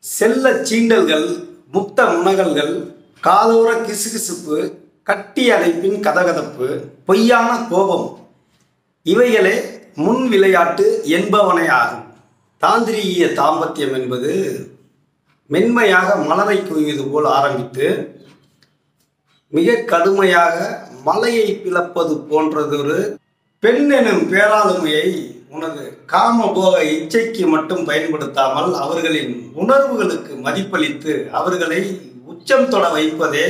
செல்ல சீண்டல்கள் முத்த முனகல்கள் காதோர கிசுகிசுப்பு கட்டி அடைப்பின் கதகதப்பு பொய்யான கோபம் இவைகளே முன் விளையாட்டு என்பவனே ஆகும் தாந்திரீக தாம்பத்தியம் என்பது மென்மையாக மலரை குவிவது போல் ஆரம்பித்து மிக கடுமையாக மலையை பிளப்பது போன்றதொரு பெண் எனும் பேராளுமையை உனது காமபோக இச்சைக்கு மட்டும் பயன்படுத்தாமல் அவர்களின் உணர்வுகளுக்கு மதிப்பளித்து அவர்களை உச்சம் தொட வைப்பதே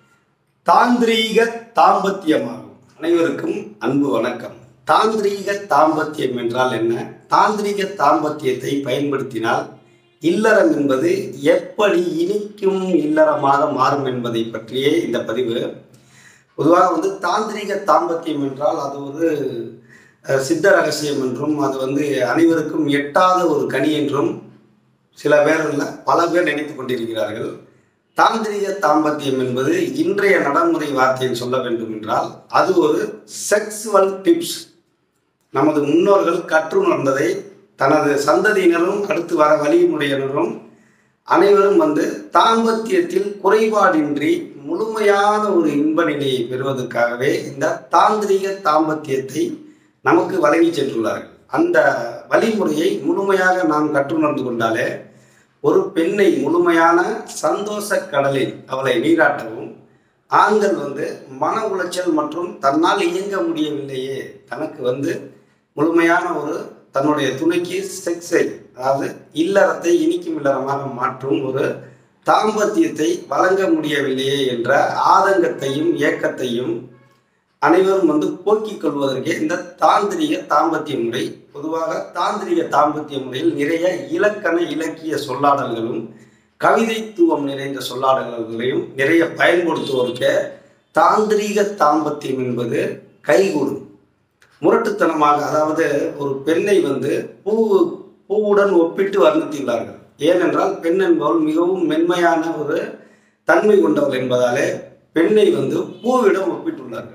தாந்திரீக தாம்பத்தியமாகும் அனைவருக்கும் அன்பு வணக்கம் தாந்திரீக தாம்பத்தியம் என்றால் என்ன தாந்திரீக தாம்பத்தியத்தை பயன்படுத்தினால் இல்லறம் என்பது எப்படி இனிக்கும் இல்லறமாக மாறும் என்பதை பற்றியே இந்த பதிவு பொதுவாக வந்து தாந்திரீக தாம்பத்தியம் என்றால் அது ஒரு அஹ், சித்த ரகசியம் என்றும் அது வந்து அனைவருக்கும் எட்டாத ஒரு கனி என்றும் சில பேர் இல்லை பல பேர் நினைத்து கொண்டிருக்கிறார்கள் தாந்திரீக தாம்பத்தியம் என்பது இன்றைய நடைமுறை வார்த்தையில் சொல்ல வேண்டும் என்றால் அது ஒரு செக்ஸுவல் டிப்ஸ் நமது முன்னோர்கள் கற்றுணர்ந்ததை தனது சந்ததியினரும் அடுத்து வர வழிமுறையினரும் அனைவரும் வந்து தாம்பத்தியத்தில் குறைபாடின்றி முழுமையான ஒரு இன்ப நிலையை பெறுவதற்காகவே இந்த தாந்திரீக தாம்பத்தியத்தை நமக்கு வழங்கி சென்றுள்ளார்கள் அந்த வழிமுறையை முழுமையாக நாம் கற்றுணர்ந்து கொண்டாலே ஒரு பெண்ணை முழுமையான சந்தோஷ கடலில் அவளை நீராட்டவும் ஆண்கள் வந்து மன உளைச்சல் மற்றும் தன்னால் இயங்க முடியவில்லையே தனக்கு வந்து முழுமையான ஒரு தன்னுடைய துணைக்கு செக்ஸை அதாவது இல்லறத்தை இனிக்கும் இல்லறமாக மாற்றும் ஒரு தாம்பத்தியத்தை வழங்க முடியவில்லையே என்ற ஆதங்கத்தையும் ஏக்கத்தையும் அனைவரும் வந்து போக்கிக் கொள்வதற்கே இந்த தாந்திரிக தாம்பத்திய முறை பொதுவாக தாந்திரிக தாம்பத்திய முறையில் நிறைய இலக்கண இலக்கிய சொல்லாடல்களும் கவிதைத்துவம் நிறைந்த சொல்லாடல்களையும் நிறைய பயன்படுத்துவோருக்கு தாந்திரீக தாம்பத்தியம் என்பது கைகூடும் முரட்டுத்தனமாக அதாவது ஒரு பெண்ணை வந்து பூ பூவுடன் ஒப்பிட்டு வர்ணித்துள்ளார்கள் ஏனென்றால் பெண் என்பவள் மிகவும் மென்மையான ஒரு தன்மை கொண்டவள் என்பதாலே பெண்ணை வந்து பூவிடம் ஒப்பிட்டுள்ளார்கள்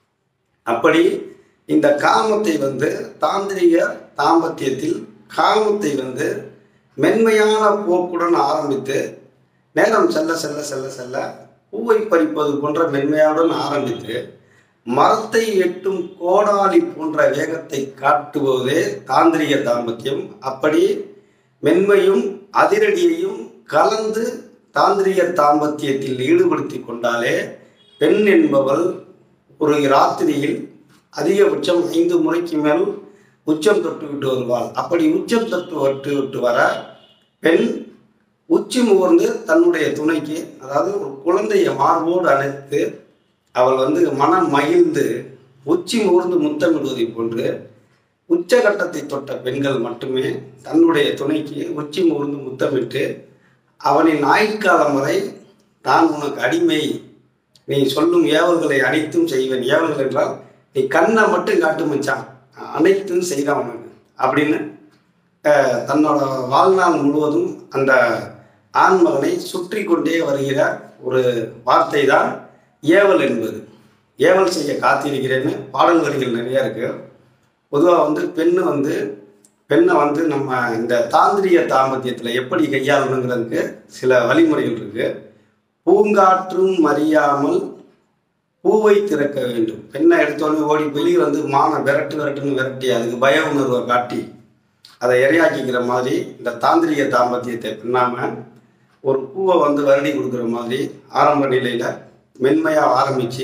அப்படி இந்த காமத்தை வந்து தாந்திரிக தாம்பத்தியத்தில் காமத்தை வந்து மென்மையான போக்குடன் ஆரம்பித்து நேரம் செல்ல செல்ல செல்ல செல்ல பூவை பறிப்பது போன்ற மென்மையாவுடன் ஆரம்பித்து மரத்தை வெட்டும் கோடாலி போன்ற வேகத்தை காட்டுவதே தாந்திரிக தாம்பத்தியம் அப்படி மென்மையும் அதிரடியையும் கலந்து தாந்திரிக தாம்பத்தியத்தில் ஈடுபடுத்தி கொண்டாலே பெண் என்பவள் ஒரு ராத்திரியில் அதிகபட்சம் ஐந்து முறைக்கு மேல் உச்சம் தொட்டு விட்டு வருவாள் அப்படி உச்சம் தொட்டு விட்டு விட்டு வர பெண் உச்சி முகர்ந்து தன்னுடைய துணைக்கு அதாவது ஒரு குழந்தையை மார்போடு அணைத்து அவள் வந்து மனம் மகிழ்ந்து உச்சி முகர்ந்து முத்தமிடுவதை போன்று உச்சகட்டத்தை தொட்ட பெண்கள் மட்டுமே தன்னுடைய துணைக்கு உச்சி முகர்ந்து முத்தமிட்டு அவனின் ஆயுட்காலம் வரை தான் உனக்கு அடிமை நீ சொல்லும் ஏவல்களை அனைத்தும் செய்வேன் ஏவல்கள் என்றால் நீ கண்ணை மட்டும் காட்டு மச்சான் அனைத்தும் செய்கிறான் உனக்கு அப்படின்னு அஹ், தன்னோட வாழ்நாள் முழுவதும் அந்த ஆண்மகனை சுற்றி கொண்டே வருகிற ஒரு வார்த்தை தான் ஏவல் என்பது ஏவல் செய்ய காத்திருக்கிறேன்னு பாடல் வரிகள் நிறைய இருக்கு பொதுவாக வந்து பெண்ணு வந்து பெண்ணை வந்து நம்ம இந்த தாந்திரிய தாம்பத்தியத்தில் எப்படி கையாளணுங்கிறதுக்கு சில வழிமுறைகள் இருக்கு பூங்காற்றும் அறியாமல் பூவை திறக்க வேண்டும் பெண்ணை எடுத்தோடனே ஓடி போய் வந்து மானை விரட்டு விரட்டுன்னு விரட்டி அதுக்கு பய உணர்வை காட்டி அதை இரையாக்கிக்கிற மாதிரி இந்த தாந்திரிக தாம்பத்தியத்தை பின்னாம ஒரு பூவை வந்து வருடி கொடுக்குற மாதிரி ஆரம்ப நிலையில் மென்மையாக ஆரம்பித்து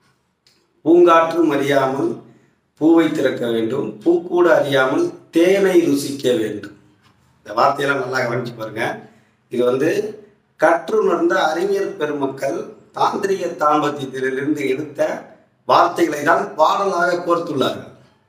பூங்காற்றும் அறியாமல் பூவை திறக்க வேண்டும் பூக்கூட அறியாமல் தேனை ருசிக்க வேண்டும் இந்த வார்த்தையெல்லாம் நல்லா கவனிச்சு பாருங்க இது வந்து கற்றுணர்ந்த அறிஞர் பெருமக்கள் தாந்திரிக தாம்பத்தியத்திலிருந்து எடுத்த வார்த்தைகளை தான் பாடலாக கோர்த்துள்ளார்கள்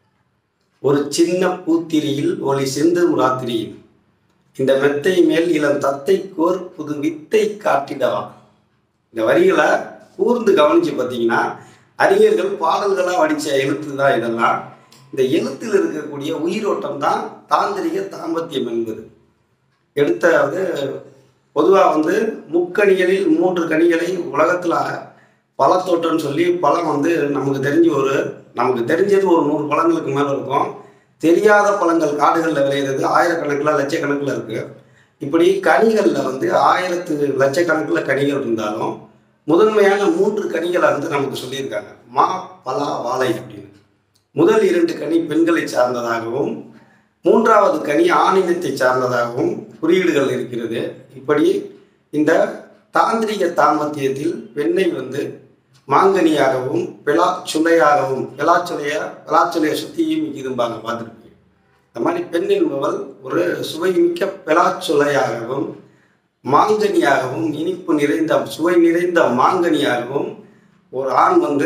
ஒரு சின்ன பூத்திரியில் ஒளி சிந்தும் ராத்திரியில் இந்த மெத்தை மேல் இளம் தத்தை கோர் புது வித்தை காட்டிடவா இந்த வரிகளை கூர்ந்து கவனிச்சு பார்த்தீங்கன்னா அறிஞர்கள் பாடல்களாக வடித்த எழுத்து தான் இதெல்லாம் இந்த எழுத்தில் இருக்கக்கூடிய உயிரோட்டம் தான் தாந்திரிக தாம்பத்தியம் என்பது எடுத்தாவது பொதுவாக வந்து முக்கணிகளில் மூன்று கனிகளை உலகத்தில் பழத்தோட்டம்னு சொல்லி பழம் வந்து நமக்கு தெரிஞ்சு ஒரு நமக்கு தெரிஞ்சது ஒரு நூறு பழங்களுக்கு மேலே இருக்கும் தெரியாத பழங்கள் காடுகளில் விளையிறது ஆயிரக்கணக்கில் லட்சக்கணக்கில் இருக்குது இப்படி கனிகளில் வந்து ஆயிரத்து லட்சக்கணக்கில் கனிகள் இருந்தாலும் முதன்மையான மூன்று கனிகளை வந்து நமக்கு சொல்லியிருக்காங்க மா பலா வாழை அப்படின்னு முதல் இரண்டு கனி பெண்களை சார்ந்ததாகவும் மூன்றாவது கனி ஆணினத்தை சார்ந்ததாகவும் குறியீடுகள் இருக்கிறது இப்படி இந்த தாந்திரிக தாம்பத்தியத்தில் பெண்ணை வந்து மாங்கனியாகவும் பிளாச்சுளையாகவும் பிளாச்சுளையா பிளாச்சுளையை சுற்றியும் இருப்பாங்க பார்த்துருப்பீங்க இந்த மாதிரி பெண் என்பவள் ஒரு சுவைமிக்க பிளாச்சுளையாகவும் மாங்கனியாகவும் இனிப்பு நிறைந்த சுவை நிறைந்த மாங்கனியாகவும் ஒரு ஆண் வந்து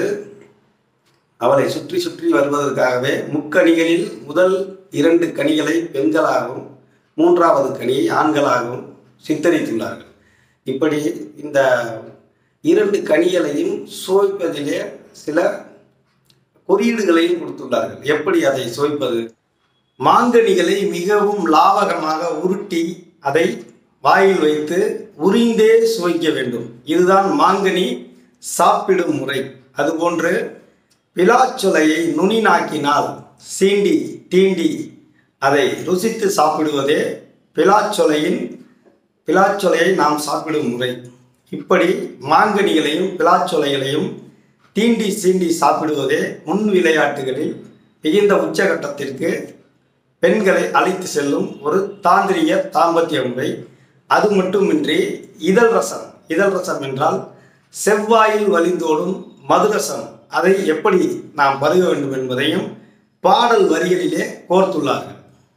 அவளை சுற்றி சுற்றி வருவதற்காகவே முக்கணிகளில் முதல் இரண்டு கனிகளை பெண்களாகவும் மூன்றாவது கனியை ஆண்களாகவும் சித்தரித்துள்ளார்கள் இப்படி இந்த இரண்டு கனிகளையும் சுவைப்பதிலே சில குறியீடுகளையும் கொடுத்துள்ளார்கள் எப்படி அதை சுவைப்பது மாங்கனிகளை மிகவும் லாவகமாக உருட்டி அதை வாயில் வைத்து உரிந்தே சுவைக்க வேண்டும் இதுதான் மாங்கனி சாப்பிடும் முறை அதுபோன்று பிலாச்சுளையை நுனி நாக்கினால் சீண்டி தீண்டி அதை ருசித்து சாப்பிடுவதே பிலாச்சொலையின் பிலாச்சொலையை நாம் சாப்பிடும் முறை இப்படி மாங்கனிகளையும் பிலாச்சொலைகளையும் தீண்டி சீண்டி சாப்பிடுவதே முன் விளையாட்டுகளில் மிகுந்த உச்சகட்டத்திற்கு பெண்களை அழைத்து செல்லும் ஒரு தாந்திரிய தாம்பத்திய முறை அது மட்டுமின்றி இதழ் ரசம் இதழ் ரசம் என்றால் செவ்வாயில் வழிந்தோடும் மதுரசம் அதை எப்படி நாம் பருக வேண்டும் என்பதையும் பாடல் வரிகளிலே கோர்த்துள்ளார்கள்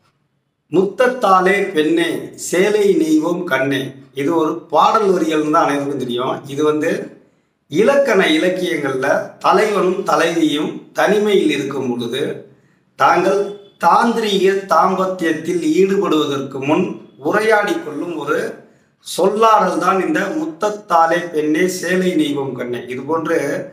முத்தத்தாலே பெண்ணே சேலை நெய்வோம் கண்ணே இது ஒரு பாடல் வரிகள் தான் அனைவருக்கும் தெரியும் இது வந்து இலக்கண இலக்கியங்களில் தலைவனும் தலைவியும் தனிமையில் இருக்கும் பொழுது தாங்கள் தாந்திரீக தாம்பத்தியத்தில் ஈடுபடுவதற்கு முன் உரையாடி கொள்ளும் ஒரு சொல்லாடல் தான் இந்த முத்தத்தாலே பெண்ணே சேலை நெய்வோம் கண்ணே இது போன்று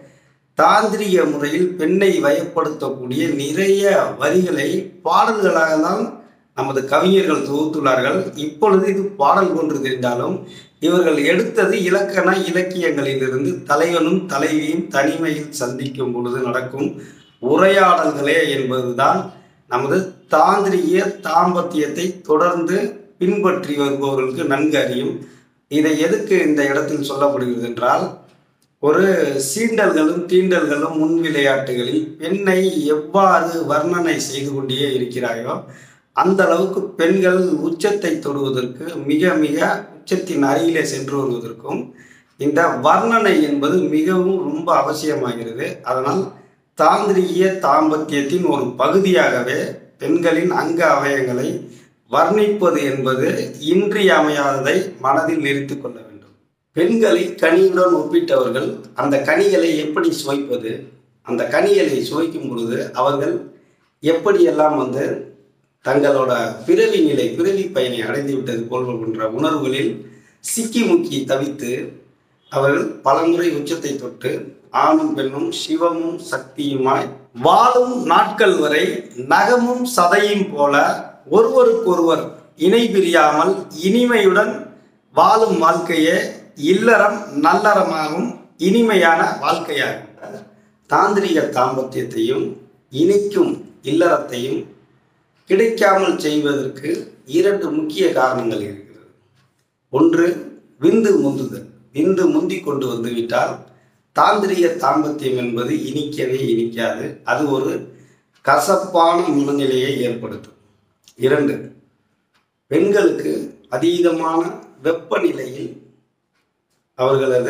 தாந்திரிக முறையில் பெண்ணை வயப்படுத்தக்கூடிய நிறைய வரிகளை பாடல்களாக தான் நமது கவிஞர்கள் தொகுத்துள்ளார்கள் இப்பொழுது இது பாடல் போன்று தெரிந்தாலும் இவர்கள் எடுத்தது இலக்கண இலக்கியங்களிலிருந்து தலைவனும் தலைவியும் தனிமையில் சந்திக்கும் பொழுது நடக்கும் உரையாடல்களே என்பதுதான் நமது தாந்திரிய தாம்பத்தியத்தை தொடர்ந்து பின்பற்றி வருபவர்களுக்கு நன்கு அறியும் இதை எதுக்கு இந்த இடத்தில் சொல்லப்படுகிறது என்றால் ஒரு சீண்டல்களும் தீண்டல்களும் முன் விளையாட்டுகளில் பெண்ணை எவ்வாறு வர்ணனை செய்து கொண்டே இருக்கிறாயோ அந்த அளவுக்கு பெண்கள் உச்சத்தை தொடுவதற்கு மிக மிக உச்சத்தின் அருகிலே சென்று வருவதற்கும் இந்த வர்ணனை என்பது மிகவும் ரொம்ப அவசியமாகிறது அதனால் தாந்திரிய தாம்பத்தியத்தின் ஒரு பகுதியாகவே பெண்களின் அங்க அவயங்களை வர்ணிப்பது என்பது இன்றியமையாததை மனதில் நிறுத்திக் கொள்ள வேண்டும் பெண்களை கனியுடன் ஒப்பிட்டவர்கள் அந்த கனிகளை எப்படி சுவைப்பது அந்த கனிகளை சுவைக்கும் பொழுது அவர்கள் எப்படியெல்லாம் வந்து தங்களோட பிறவி நிலை பிறவி பயனை அடைந்து விட்டது போல் போன்ற உணர்வுகளில் சிக்கி முக்கி தவித்து அவர்கள் பலமுறை உச்சத்தை தொட்டு ஆணும் பெண்ணும் சிவமும் சக்தியுமாய் வாழும் நாட்கள் வரை நகமும் சதையும் போல ஒருவருக்கொருவர் இணை பிரியாமல் இனிமையுடன் வாழும் வாழ்க்கையே இல்லறம் நல்லறமாகும் இனிமையான வாழ்க்கையாகும் தாந்திரிக தாம்பத்தியத்தையும் இனிக்கும் இல்லறத்தையும் கிடைக்காமல் செய்வதற்கு இரண்டு முக்கிய காரணங்கள் இருக்கிறது ஒன்று விந்து முந்துதல் விந்து முந்தி கொண்டு வந்து விட்டால் தாந்திரிக தாம்பத்தியம் என்பது இனிக்கவே இனிக்காது அது ஒரு கசப்பான மனநிலையை ஏற்படுத்தும் இரண்டு பெண்களுக்கு அதீதமான வெப்பநிலையில் அவர்களது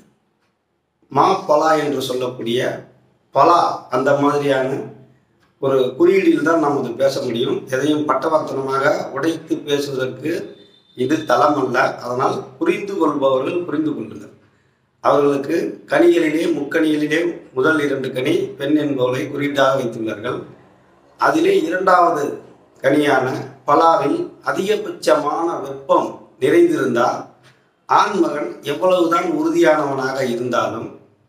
மா பலா என்று சொல்லக்கூடிய பலா அந்த மாதிரியான ஒரு குறியீடில் தான் நாம் அது பேச முடியும் எதையும் பட்டவர்த்தனமாக உடைத்து பேசுவதற்கு இது தளம் அல்ல அதனால் புரிந்து கொள்பவர்கள் புரிந்து கொள்ளுங்கள் அவர்களுக்கு கனிகளிலே முக்கணிகளிலே முதல் இரண்டு கனி பெண் என்பவளை குறியீடாக வைத்துள்ளார்கள் அதிலே இரண்டாவது கனியான பலாவில் அதிகபட்சமான வெப்பம் நிறைந்திருந்தால் ஆண்மகன் எவ்வளவுதான் உறுதியானவனாக இருந்தாலும்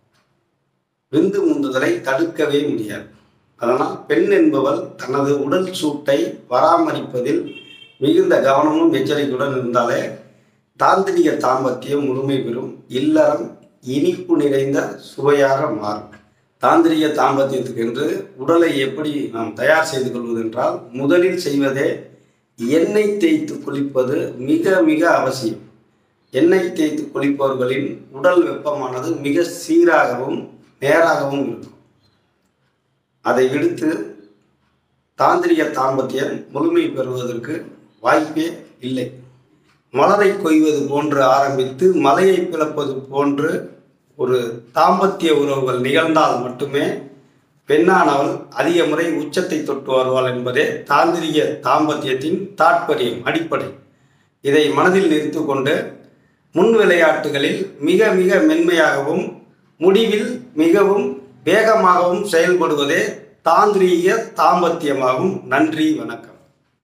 விந்து முந்துதலை தடுக்கவே முடியாது அதனால் பெண் என்பவள் தனது உடல் சூட்டை பராமரிப்பதில் மிகுந்த கவனமும் எச்சரிக்கையுடன் இருந்தாலே தாந்திரிக தாம்பத்தியம் முழுமை பெறும் இல்லறம் இனிப்பு நிறைந்த சுவையாக மாறும் தாந்திரிக தாம்பத்தியத்துக்கு என்று உடலை எப்படி நாம் தயார் செய்து கொள்வது என்றால் முதலில் செய்வதே எண்ணெய் தேய்த்து குளிப்பது மிக மிக அவசியம் எண்ணெய் தேய்த்து குளிப்பவர்களின் உடல் வெப்பமானது மிக சீராகவும் நேராகவும் இருக்கும் அதை விடுத்து தாந்திரிக தாம்பத்தியம் முழுமை பெறுவதற்கு வாய்ப்பே இல்லை மலரை கொய்வது போன்று ஆரம்பித்து மலையை பிளப்பது போன்று ஒரு தாம்பத்திய உறவுகள் நிகழ்ந்தால் மட்டுமே பெண்ணானவள் அதிக முறை உச்சத்தை தொட்டு வருவாள் என்பதே தாந்திரிக தாம்பத்தியத்தின் தாற்பயம் அடிப்படை இதை மனதில் நிறுத்து கொண்டு முன் விளையாட்டுகளில் மிக மிக மென்மையாகவும் முடிவில் மிகவும் வேகமாகவும் செயல்படுவதே தாந்திரீக தாம்பத்தியமாகும் நன்றி வணக்கம்